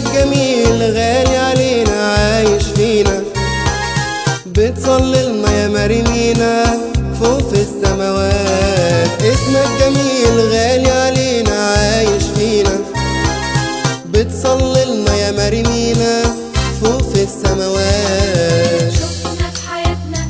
جميل غالي علينا عايش فينا بتصلي لنا يا مريمينا فوق في السماوات اسمك جميل غالي علينا عايش فينا بتصلي لنا يا مريمينا فوق في السماوات شفنا في حياتنا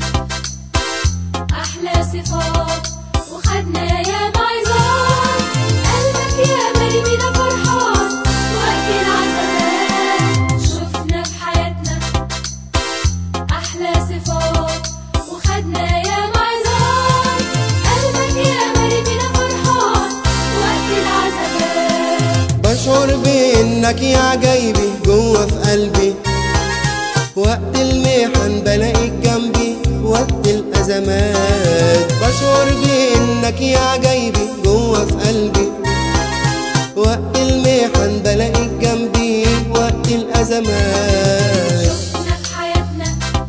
أحلى صفات وخدنا يا معظات قلبك يا مريمينا فرحان وقت العذاب شفنا في حياتنا أحلى صفات وخدنا يا معظات قلبك يا مريمينا فرحان وقت العذاب بشعر بانك يا عجايبي جوه في قلبي وقت المحن بلاقيك جنبي وقت الازمات بشعر بانك يا عجايبي جوه في قلبي وقت المحن بلاقيك جنبي وقت الازمات شفنا في حياتنا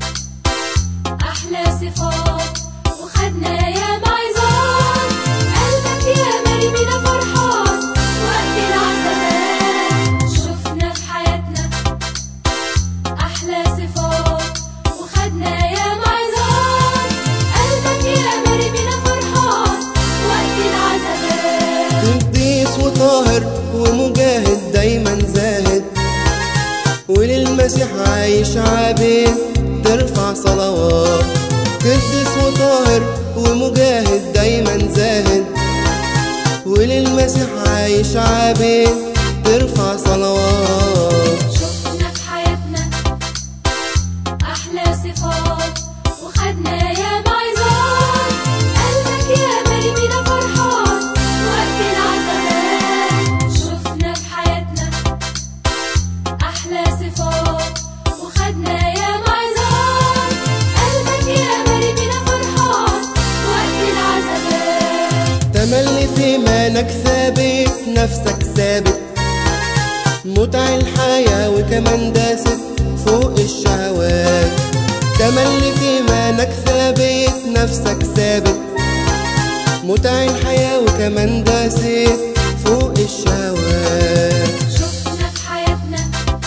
أحلى صفات وخدنا يا معظات قلبك يا مريمينا فرحان وقت العذاب شفنا في حياتنا أحلى صفات وخدنا يا معظات قلبك يا مريمينا فرحان وقت العذاب قديس وطاهر ومجاهد دايما زاهد وللمسيح عايش عابد ترفع صلوات قديس وطاهر ومجاهد دايما زاهد وللمسيح عايش عابد ترفع صلوات شفنا في حياتنا أحلى صفات وخدنا يا معظات قلبك يا مريمينا فرحان وقت العذاب شفنا في حياتنا أحلى صفات وخدنا يا معظات قلبك يا مريمينا فرحان وقت العذاب تملي في ايمانك ثابت نفسك ثابت متع الحياة وكمان داست فوق الشهوات تملي في ايمانك ثابت نفسك ثابت متع الحياة وكمان داست فوق الشهوات شفنا في حياتنا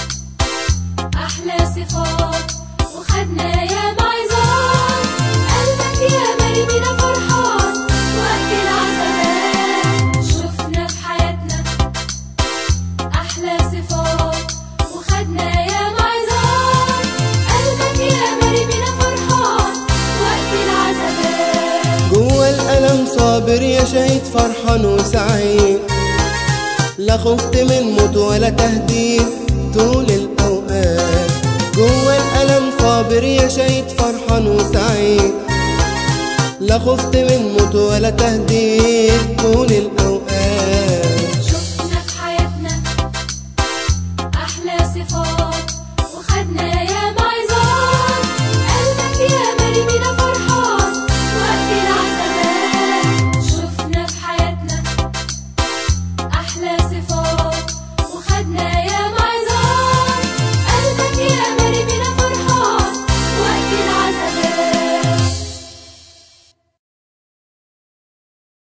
أحلى صفات وخدنا يا معظات قلبك يا مريمينا فرحان وقت العذاب شفنا في حياتنا أحلى صفات وخدنا يا معظات قلبك يا مريمينا فرحان وقت العذاب جوه الألم صابر يا شهيد فرحان وسعيد لا خفت من موت ولا تهديد طول الأوقات جوه الألم صابر يا شهيد فرحان وسعيد لا خفت من موت ولا تهديد طول الأوقات شفنا في حياتنا أحلى صفات